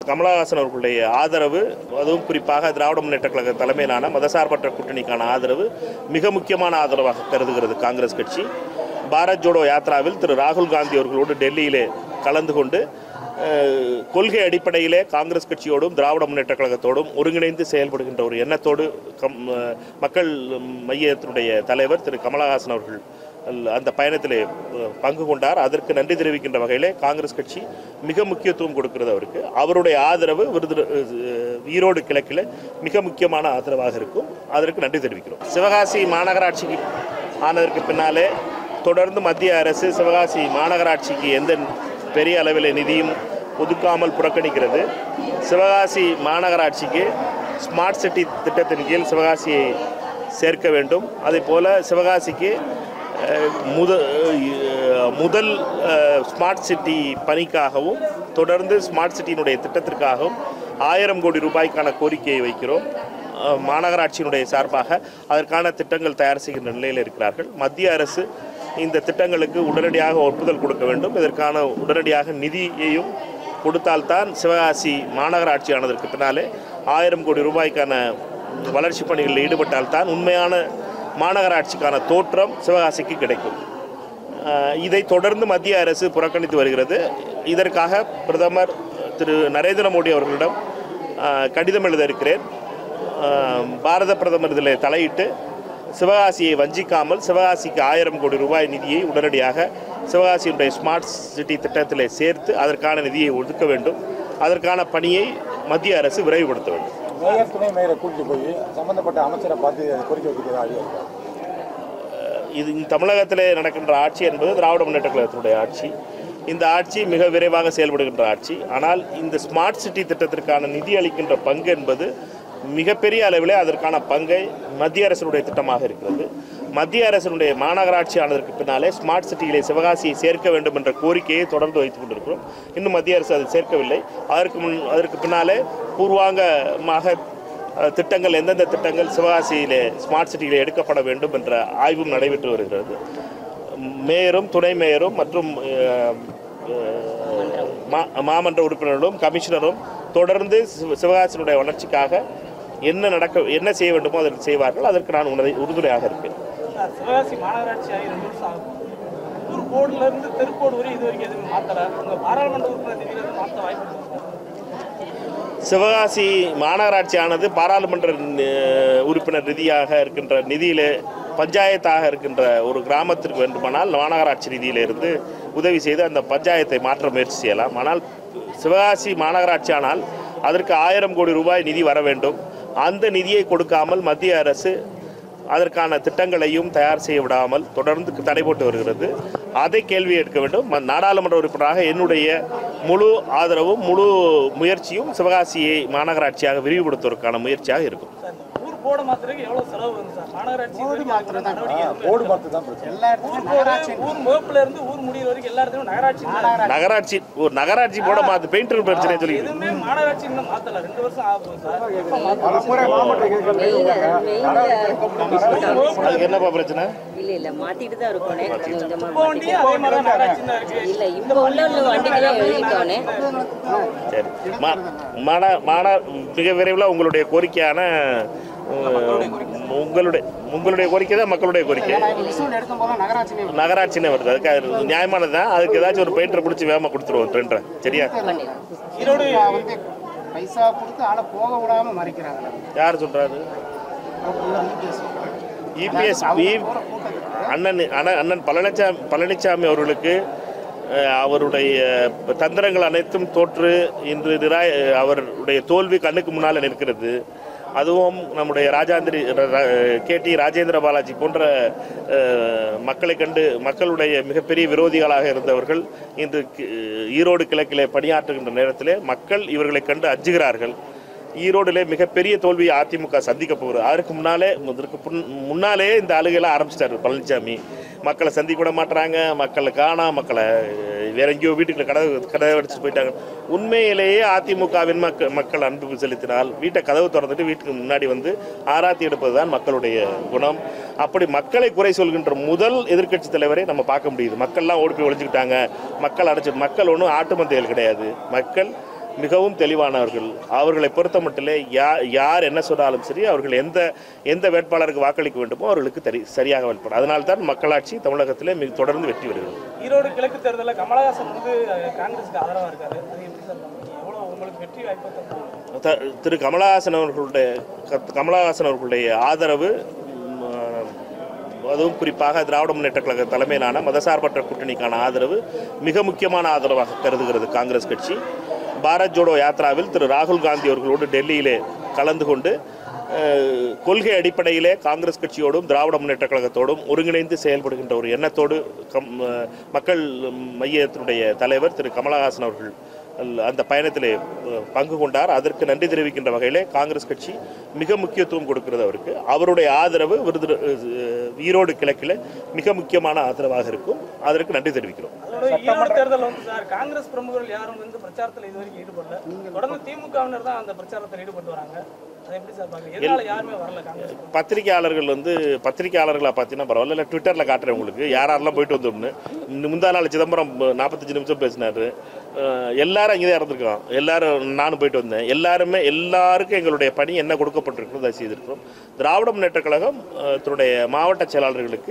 கமலஹாசன் அவர்களுடைய ஆதரவு அதுவும் குறிப்பாக திராவிட முன்னேற்ற கழக தலைமையிலான மதசார்பற்ற கூட்டணிக்கான ஆதரவு மிக முக்கியமான ஆதரவாக கருதுகிறது காங்கிரஸ் கட்சி பாரத் ஜோடோ யாத்ராவில் திரு ராகுல் காந்தி அவர்களோடு டெல்லியிலே கலந்து கொண்டு அஹ், கொள்கை அடிப்படையிலே காங்கிரஸ் கட்சியோடும் திராவிட முன்னேற்ற கழகத்தோடும் ஒருங்கிணைந்து செயல்படுகின்ற ஒரு எண்ணத்தோடு கம் அஹ், மக்கள் மையத்தினுடைய தலைவர் திரு கமலஹாசன் அவர்கள் அல்- அந்த பயணத்திலே அஹ், பங்கு கொண்டார் அதற்கு நன்றி தெரிவிக்கின்ற வகையிலே காங்கிரஸ் கட்சி மிக முக்கியத்துவம் கொடுக்கிறது அவருக்கு அவருடைய ஆதரவு விருது அஹ், ஈரோடு கிழக்கில் மிக முக்கியமான ஆதரவாக இருக்கும் அதற்கு நன்றி தெரிவிக்கிறோம் சிவகாசி மாநகராட்சிக்கு ஆனதற்கு பின்னாலே தொடர்ந்து மத்திய அரசு சிவகாசி மாநகராட்சிக்கு எந்த பெரிய அளவில் நிதியும் ஒதுக்காமல் புறக்கணிக்கிறது சிவகாசி மாநகராட்சிக்கு ஸ்மார்ட் சிட்டி திட்டத்தின் கீழ் சிவகாசியை சேர்க்க வேண்டும் அதே போல் சிவகாசிக்கு அஹ், முத அஹ், முதல் அஹ், ஸ்மார்ட் சிட்டி பணிக்காகவும் தொடர்ந்து ஸ்மார்ட் சிட்டியினுடைய திட்டத்திற்காகவும் ஆயிரம் கோடி ரூபாய்க்கான கோரிக்கையை வைக்கிறோம் அஹ், மாநகராட்சியினுடைய சார்பாக அதற்கான திட்டங்கள் தயார் செய்கின்ற நிலையில் இருக்கிறார்கள் மத்திய அரசு இந்த திட்டங்களுக்கு உடனடியாக ஒப்புதல் கொடுக்க வேண்டும் இதற்கான உடனடியாக நிதியையும் கொடுத்தால்தான் சிவகாசி மாநகராட்சி ஆனதற்கு பின்னாலே ஆயிரம் கோடி ரூபாய்க்கான வளர்ச்சி பணிகளில் ஈடுபட்டால்தான் உண்மையான மாநகராட்சிக்கான தோற்றம் சிவகாசிக்கு கிடைக்கும் அஹ் இதை தொடர்ந்து மத்திய அரசு புறக்கணித்து வருகிறது இதற்காக பிரதமர் திரு நரேந்திர மோடி அவர்களிடம் அஹ், கடிதம் எழுத இருக்கிறேன் அஹ், பாரத பிரதமர் இதில் தலையிட்டு சிவகாசியை வஞ்சிக்காமல் சிவகாசிக்கு ஆயிரம் கோடி ரூபாய் நிதியை உடனடியாக சிவகாசியினுடைய ஸ்மார்ட் சிட்டி திட்டத்தில் சேர்த்து அதற்கான நிதியை ஒதுக்க வேண்டும் அதற்கான பணியை மத்திய அரசு விரைவுபடுத்த வேண்டும் மேயர் துணை மேயரை கூட்டிட்டு போய் சம்பந்தப்பட்ட அமைச்சரை பார்த்து கோரிக்கை வைக்கிறது ஐடியா இருக்கா இது இந்த தமிழகத்திலே நடக்கின்ற ஆட்சி என்பது திராவிட முன்னேற்ற கழகத்தினுடைய ஆட்சி இந்த ஆட்சி மிக விரைவாக செயல்படுகின்ற ஆட்சி ஆனால் இந்த ஸ்மார்ட் சிட்டி திட்டத்திற்கான நிதி அளிக்கின்ற பங்கு என்பது மிகப்பெரிய அளவிலே அதற்கான பங்கை மத்திய அரசினுடைய திட்டமாக இருக்கிறது மத்திய அரசினுடைய மாநகராட்சி ஆனதற்கு பின்னாலே ஸ்மார்ட் சிட்டியிலே சிவகாசியை சேர்க்க வேண்டும் என்ற கோரிக்கையை தொடர்ந்து வைத்துக் கொண்டிருக்கிறோம் இன்னும் மத்திய அரசு அதை சேர்க்கவில்லை அதற்கு முன் அதற்கு பின்னாலே பூர்வாங்கமாக அஹ், திட்டங்கள் எந்தெந்த திட்டங்கள் சிவகாசியிலே ஸ்மார்ட் சிட்டியிலே எடுக்கப்பட வேண்டும் என்ற ஆய்வும் நடைபெற்று வருகிறது மேயரும் துணை மேயரும் மற்றும் அஹ், அஹ், மா- மாமன்ற உறுப்பினர்களும் கமிஷனரும் தொடர்ந்து சிவ- சிவகாசியினுடைய வளர்ச்சிக்காக என்ன நடக்க என்ன செய்ய வேண்டுமோ அதற்கு செய்வார்கள் அதற்கு நான் உணரை உறுதுணையாக இருப்பேன் சார், சிவகாசி மாநகராட்சி ஆகி ரெண்டு வருஷம் ஆகும் ஊர் கோடுல இருந்து தெருக்கோடு வரை இது வரைக்கும் எதுவும் மாத்தல உங்க பாராளுமன்ற உறுப்பினர் திடீர்னு மாத்த வாய்ப்பு இருக்கு சார். சிவகாசி மாநகராட்சியானது பாராளுமன்ற அஹ், உறுப்பினர் நிதியாக இருக்கின்ற நிதியிலே பஞ்சாயத்தாக இருக்கின்ற ஒரு கிராமத்திற்கு வேண்டுமானால் மாநகராட்சி நிதியிலிருந்து உதவி செய்து அந்த பஞ்சாயத்தை மாற்ற முயற்சி செய்யலாம் ஆனால் சிவகாசி மாநகராட்சி ஆனால் அதற்கு ஆயிரம் கோடி ரூபாய் நிதி வர வேண்டும் அந்த நிதியை கொடுக்காமல் மத்திய அரசு அதற்கான திட்டங்களையும் தயார் செய்ய விடாமல் தொடர்ந்து தடை போட்டு வருகிறது அதை கேள்வி எடுக்க வேண்டும் ம- நாடாளுமன்ற உறுப்பினராக என்னுடைய முழு ஆதரவும் முழு முயற்சியும் சிவகாசியை மாநகராட்சியாக விரிவுபடுத்துவதற்கான முயற்சியாக இருக்கும் சார், இந்த ஊர் போர்டு மாத்துறதுக்கு எவ்வளவு செலவு வரும் சார் மாநகராட்சி இது வரைக்கும் அதுக்கான நடவடிக்கை எதுவுமே போர்டு பார்த்து தான் பிரச்சனை எல்லா ஊர் இடத்துலையும் போர்டு நகராட்சி ஊர் முகப்புல இருந்து ஊர் முடியிற வரைக்கும் எல்லா இடத்துலயும் நகராட்சி தான். நகராட்சி ஒரு நகராட்சி போட மாத்து பெயிண்டர் பிரச்சனை சொல்லி எதுவுமே மாநகராட்சி இன்னும் மாத்தல ரெண்டு வருஷம் ஆகும் சார் எப்ப மாத்த- பல முறை மாவட்ட கேட்கல அதுக்கு என்னப்பா பிரச்சனை இல்ல இல்ல மாத்திட்டு தான் இருக்கோனே கொஞ்சம் கொஞ்சமா இப்போ வண்டியும் அதே மாதிரி தான் நகராட்சி தான் இருக்கு இல்ல இப்ப உள்ள உள்ள வண்டிகளை எழுதிட்டோனே சரி மா மாட மாட மிக விரைவில் உங்களுடைய கோரிக்கையான அஹ், உங்களுடைய உங்களுடைய கோரிக்கை தான் மக்களுடைய கோரிக்கை விசுவல் எடுக்கும் போது நகராட்சி நகராட்சினே வருது அதுக்கு அது நியாயமானது தான் அதுக்கு ஏதாச்சும் ஒரு பெயிண்டரை பிடிச்சி வேகமாக கொடுத்துருவோம் டெண்டரை சரியா ஈரோடு வந்து பைசா கொடுத்து ஆளை போக விடாம மறைக்கிறாங்க யார் சொல்கிறாரு இபிஎஸ் அண்ணன் அண்ணன் அண்ணன் பழனிசாமி பழனிசாமி அவர்களுக்கு அஹ், அவருடைய தந்திரங்கள் அனைத்தும் தோற்று இன்று நிராய அவருடைய தோல்வி கண்ணுக்கு முன்னால் நிற்கிறது அதுவும் நம்முடைய ராஜாந்திரி கே டி ராஜேந்திர பாலாஜி போன்ற அஹ், மக்களை கண்டு மக்களுடைய மிகப்பெரிய விரோதிகளாக இருந்தவர்கள் இன்று கி- ஈரோடு கிழக்கிலே பணியாற்றுகின்ற நேரத்திலே மக்கள் இவர்களை கண்டு அஞ்சுகிறார்கள் ஈரோடிலே மிகப்பெரிய தோல்வியை அதிமுக சந்திக்க போகுது அதற்கு முன்னாலே இதற்கு புன்- முன்னாலே இந்த அழுகையெல்லாம் ஆரம்பிச்சிட்டாரு பழனிசாமி மக்களை சந்திக்க விட மாட்டாங்க மக்களை காணா மக்களை அஹ், வேற எங்கேயோ வீட்டுக்குள்ள கதவு கதவை அடிச்சு போயிட்டாங்க உண்மையிலேயே அதிமுகவின் மக்கள் மக்கள் அன்பு செலுத்தினால் வீட்டை கதவு திறந்துட்டு வீட்டுக்கு முன்னாடி வந்து ஆராத்தி எடுப்பது தான் மக்களுடைய குணம் அப்படி மக்களை குறை சொல்கின்ற முதல் எதிர்க்கட்சி தலைவரை நம்ம பார்க்க முடியுது மக்கள்லாம் ஓடி போய் ஒழிஞ்சுக்கிட்டாங்க மக்கள் அடைச்சு மக்கள் ஒன்றும் ஆட்டு மந்தைகள் கிடையாது மக்கள் மிகவும் தெளிவானவர்கள் அவர்களை பொறுத்த மட்டிலே யா யார் என்ன சொன்னாலும் சரி அவர்கள் எந்த எந்த வேட்பாளருக்கு வாக்களிக்க வேண்டுமோ அவர்களுக்கு தெரி சரியாக வெளிப்படும் அதனால்தான் மக்களாட்சி தமிழகத்திலே மிக தொடர்ந்து வெற்றி வருகிறது ஈரோடு கிழக்கு தேர்தலில் கமலஹாசன் வந்து அஹ், காங்கிரஸுக்கு ஆதரவா இருக்காரு அது எப்படி சார் நம்புறீங்க? எவ்வளவு உங்களுக்கு வெற்றி வாய்ப்பு தருது? த- திரு கமலஹாசன் அவர்களுடைய கத்- கமலஹாசன் அவர்களுடைய ஆதரவு ம், அதுவும் குறிப்பாக திராவிட முன்னேற்ற கழக தலைமையிலான மதசார்பற்ற கூட்டணிக்கான ஆதரவு மிக முக்கியமான ஆதரவாக கருதுகிறது காங்கிரஸ் கட்சி பாரத் ஜோடோ யாத்ராவில் திரு ராகுல் காந்தி அவர்களோடு டெல்லியிலே கலந்து கொண்டு அஹ், கொள்கை அடிப்படையிலே காங்கிரஸ் கட்சியோடும் திராவிட முன்னேற்ற கழகத்தோடும் ஒருங்கிணைந்து செயல்படுகின்ற ஒரு எண்ணத்தோடு கம் அஹ், மக்கள் மையத்தினுடைய தலைவர் திரு கமலஹாசன் அவர்கள் அல்- அந்த பயணத்திலே அஹ், பங்கு கொண்டார் அதற்கு நன்றி தெரிவிக்கின்ற வகையிலே காங்கிரஸ் கட்சி மிக முக்கியத்துவம் கொடுக்கிறது அவருக்கு அவருடைய ஆதரவு விருது அஹ், ஈரோடு கிழக்கில் மிக முக்கியமான ஆதரவாக இருக்கும் அதற்கு நன்றி தெரிவிக்கிறோம் அதோட ஈரோடு தேர்தல் வந்து சார் காங்கிரஸ் பிரமுகர்கள் யாரும் வந்து பிரச்சாரத்தில் இது வரைக்கும் ஈடுபடல தொடர்ந்து திமுகவினர் தான் அந்த பிரச்சாரத்தில் ஈடுபட்டு வராங்க அதை எப்படி சார் பாக்குறீங்க எதனால யாருமே வரல காங்கிரஸ் பத்திரிகையாளர்கள் வந்து பத்திரிகையாளர்களாக பார்த்தீங்கன்னா பரவாயில்ல இல்லை ட்விட்டரில் காட்டுறேன் உங்களுக்கு யார் யாரெல்லாம் போயிட்டு வந்தோம்னு இந்த முந்தா நாள் சிதம்பரம் நாற்பத்தஞ்சு நிமிஷம் பேசினார் எல்லாரும் அங்கே தான் இறந்துருக்கோம் எல்லாரும் நானும் போயிட்டு வந்தேன் எல்லாருமே எல்லாருக்கும் எங்களுடைய பணி என்ன கொடுக்கப்பட்டிருக்கிறோம் அதை செய்திருக்கிறோம் திராவிட முன்னேற்ற கழகம் அஹ், தன்னுடைய மாவட்ட செயலாளர்களுக்கு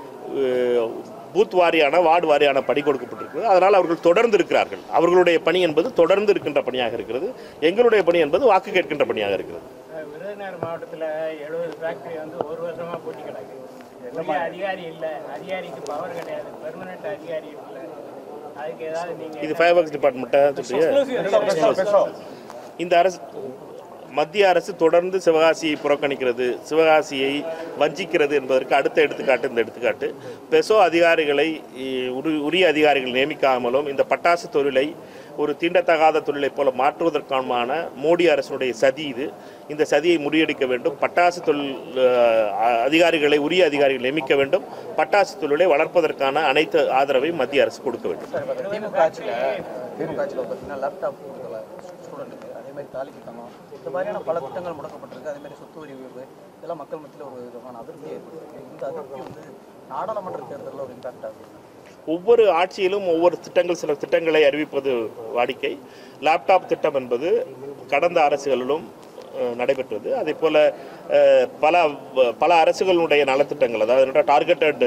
அஹ், பூத் வாரியான வார்டு வாரியான பணி கொடுக்கப்பட்டிருக்கிறது அதனால் அவர்கள் தொடர்ந்து இருக்கிறார்கள் அவர்களுடைய பணி என்பது தொடர்ந்து இருக்கின்ற பணியாக இருக்கிறது எங்களுடைய பணி என்பது வாக்கு கேட்கின்ற பணியாக இருக்கிறது விருதுநகர் மாவட்டத்தில் எழுபது ஃபேக்டரி வந்து ஒரு வருஷமா பூட்டி கிடக்கு உரிய அதிகாரி இல்லை அதிகாரிக்கு பவர் கிடையாது பெர்மனன்ட் அதிகாரி இல்லை அதுக்கு ஏதாவது நீங்க இது ஃபயர் ஒர்க்ஸ் டிபார்ட்மெண்ட்டாக சொல்றீங்க இந்த அரசு மத்திய அரசு தொடர்ந்து சிவகாசியை புறக்கணிக்கிறது சிவகாசியை வஞ்சிக்கிறது என்பதற்கு அடுத்த எடுத்துக்காட்டு இந்த எடுத்துக்காட்டு பெசோ அதிகாரிகளை இ, உரி- உரிய அதிகாரிகள் நியமிக்காமலும் இந்த பட்டாசு தொழிலை ஒரு தீண்டத்தகாத தொழிலைப் போல மாற்றுவதற்கான மோடி அரசுடைய சதி இது இந்த சதியை முறியடிக்க வேண்டும் பட்டாசு தொழில் அஹ், அதிகாரிகளை உரிய அதிகாரிகள் நியமிக்க வேண்டும் பட்டாசு தொழிலை வளர்ப்பதற்கான அனைத்து ஆதரவையும் மத்திய அரசு கொடுக்க வேண்டும் திமுக ஆட்சியில் திமுக ஆட்சியில் பார்த்தீங்கன்னா லேப்டாப் கொடுக்கல ஸ்டூடெண்ட்டுக்கு அதே மாதிரி தாலி திட்டமா இந்த மாதிரியான பல திட்டங்கள் முடக்கப்பட்டிருக்கு அதே மாதிரி சொத்து வரி உயர்வு இதெல்லாம் மக்கள் மத்தியில் ஒரு விதமான அதிருப்தி ஏற்படுத்திருக்கு இந்த அதிருப்தி வந்து நாடாளுமன்ற தேர்தலில் ஒரு இம்பாக்ட் ஆகுது ஒவ்வொரு ஆட்சியிலும் ஒவ்வொரு திட்டங்கள் சில திட்டங்களை அறிவிப்பது வாடிக்கை லேப்டாப் திட்டம் என்பது கடந்த அரசுகளிலும் அஹ், நடைபெற்றது அதே போல அஹ், பல பல அரசுகளுடைய நலத்திட்டங்கள் அதாவது டார்கெட்டட்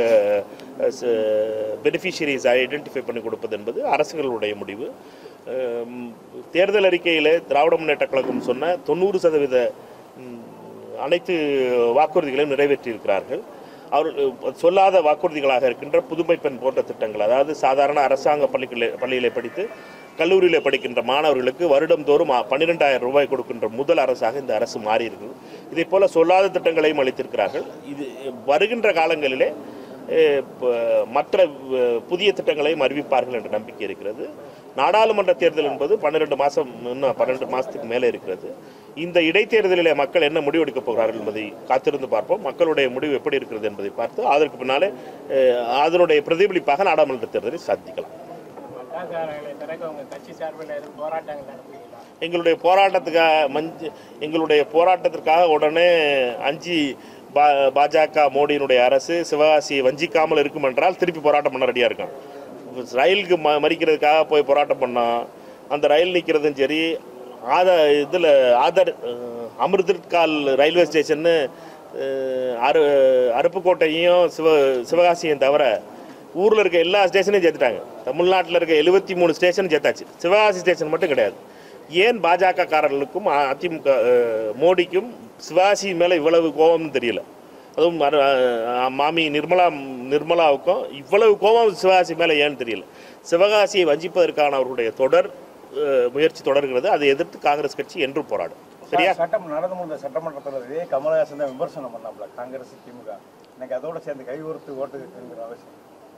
பெனிஃபிஷரிஸ் ஐடென்டிஃபை பண்ணி கொடுப்பது என்பது அரசுகளுடைய முடிவு அஹ், தேர்தல் அறிக்கையில் திராவிட முன்னேற்ற கழகம் சொன்ன தொண்ணூறு சதவீத ம், அனைத்து வாக்குறுதிகளையும் நிறைவேற்றியிருக்கிறார்கள் அவர்கள் சொல்லாத வாக்குறுதிகளாக இருக்கின்ற புதுமை பெண் போன்ற திட்டங்கள் அதாவது சாதாரண அரசாங்க பள்ளிகளிலே பள்ளியிலே படித்து கல்லூரியிலே படிக்கின்ற மாணவர்களுக்கு வருடந்தோறும் பன்னிரெண்டாயிரம் ரூபாய் கொடுக்கின்ற முதல் அரசாக இந்த அரசு மாறி இருக்குது இதே போல சொல்லாத திட்டங்களையும் அளித்திருக்கிறார்கள் இது வருகின்ற காலங்களிலே அஹ், ப- மற்ற அஹ், புதிய திட்டங்களையும் அறிவிப்பார்கள் என்ற நம்பிக்கை இருக்கிறது நாடாளுமன்ற தேர்தல் என்பது பன்னிரெண்டு மாதம் இன்னும் பன்னெண்டு மாதத்துக்கு மேலே இருக்கிறது இந்த இடைத்தேர்தலிலே மக்கள் என்ன முடிவெடுக்கப் போகிறார்கள் என்பதை காத்திருந்து பார்ப்போம் மக்களுடைய முடிவு எப்படி இருக்கிறது என்பதை பார்த்து அதற்கு பின்னாலே அஹ், அதனுடைய பிரதிபலிப்பாக நாடாளுமன்ற தேர்தலை சந்திக்கலாம் மட்டாசாரங்களை திறக்க உங்க கட்சி சார்பில் எதுவும் போராட்டங்கள் நடத்துவீங்களா எங்களுடைய போராட்டத்துக்காக மஞ்சு எங்களுடைய போராட்டத்திற்காக உடனே அஞ்சு பா பாஜக மோடியினுடைய அரசு சிவகாசியை வஞ்சிக்காமல் இருக்கும் என்றால் திருப்பி போராட்டம் பண்ண ரெடியாக இருக்கும் ரயிலுக்கு ம மறிக்கிறதுக்காக போய் போராட்டம் பண்ணோம் அந்த ரயில் நிற்கிறதும் சரி ஆத இதில் ஆதர் அஹ், அமிர்தக்கால் ரயில்வே ஸ்டேஷன்னு அஹ், அரு அருப்புக்கோட்டையும் சிவ சிவகாசியும் தவிர ஊரில் இருக்க எல்லா ஸ்டேஷனையும் சேர்த்துட்டாங்க தமிழ்நாட்டில் இருக்க எழுபத்தி மூணு ஸ்டேஷன் சேர்த்தாச்சு சிவகாசி ஸ்டேஷன் மட்டும் கிடையாது ஏன் பாஜக காரர்களுக்கும் அ- அதிமுக அஹ், மோடிக்கும் சிவகாசி மேலே இவ்வளவு கோபம்னு தெரியல அதுவும் மறு- அஹ், மாமி நிர்மலா நிர்மலாவுக்கும் இவ்வளவு கோபம் சிவகாசி மேலே ஏன்னு தெரியல சிவகாசியை வஞ்சிப்பதற்கான அவர்களுடைய தொடர் அஹ், முயற்சி தொடர்கிறது அதை எதிர்த்து காங்கிரஸ் கட்சி என்றும் போராடும் சரியா சட்டம் நடந்து முடிந்த சட்டமன்ற தேர்தலிலே கமலஹாசன் தான் விமர்சனம் பண்ணாப்ல காங்கிரஸ் திமுக எனக்கு அதோட சேர்ந்து கைகோர்த்து ஓட்டு கேட்கிற அவசியம்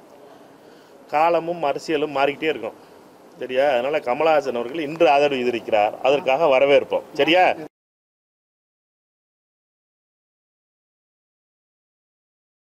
காலமும் அரசியலும் மாறிக்கிட்டே இருக்கும் சரியா அதனால கமலஹாசன் அவர்கள் இன்று ஆதரவு எதிர்க்கிறார் அதற்காக வரவேற்போம் சரியா